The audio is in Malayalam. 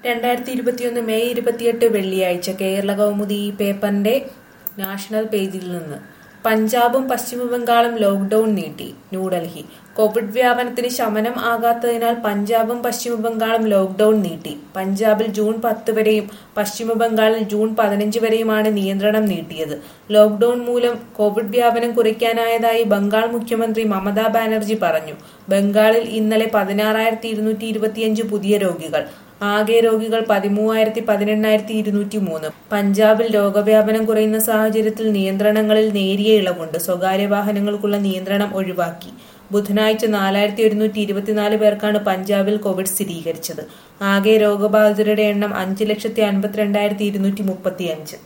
രണ്ടായിരത്തി ഇരുപത്തിയൊന്ന് മെയ് ഇരുപത്തിയെട്ട് വെള്ളിയാഴ്ച കേരള കൗമുദി ഈ പേപ്പറിന്റെ നാഷണൽ പേജിൽ നിന്ന് പഞ്ചാബും പശ്ചിമബംഗാളും ലോക്ഡൌൺ നീട്ടി ന്യൂഡൽഹി കോവിഡ് വ്യാപനത്തിന് ശമനം ആകാത്തതിനാൽ പഞ്ചാബും പശ്ചിമബംഗാളും ലോക്ഡൌൺ നീട്ടി പഞ്ചാബിൽ ജൂൺ പത്ത് വരെയും പശ്ചിമബംഗാളിൽ ജൂൺ പതിനഞ്ച് വരെയുമാണ് നിയന്ത്രണം നീട്ടിയത് ലോക്ഡൌൺ മൂലം കോവിഡ് വ്യാപനം കുറയ്ക്കാനായതായി ബംഗാൾ മുഖ്യമന്ത്രി മമതാ ബാനർജി പറഞ്ഞു ബംഗാളിൽ ഇന്നലെ പതിനാറായിരത്തി ഇരുന്നൂറ്റി ഇരുപത്തിയഞ്ച് പുതിയ രോഗികൾ ആകെ രോഗികൾ പതിമൂവായിരത്തി പതിനെണ്ണായിരത്തി ഇരുന്നൂറ്റി മൂന്ന് പഞ്ചാബിൽ രോഗവ്യാപനം കുറയുന്ന സാഹചര്യത്തിൽ നിയന്ത്രണങ്ങളിൽ നേരിയ ഇളവുണ്ട് സ്വകാര്യ വാഹനങ്ങൾക്കുള്ള നിയന്ത്രണം ഒഴിവാക്കി ബുധനാഴ്ച നാലായിരത്തി ഒരുന്നൂറ്റി ഇരുപത്തിനാല് പേർക്കാണ് പഞ്ചാബിൽ കോവിഡ് സ്ഥിരീകരിച്ചത് ആകെ രോഗബാധിതരുടെ എണ്ണം അഞ്ച് ലക്ഷത്തി അൻപത്തിരണ്ടായിരത്തി ഇരുന്നൂറ്റി മുപ്പത്തിയഞ്ച്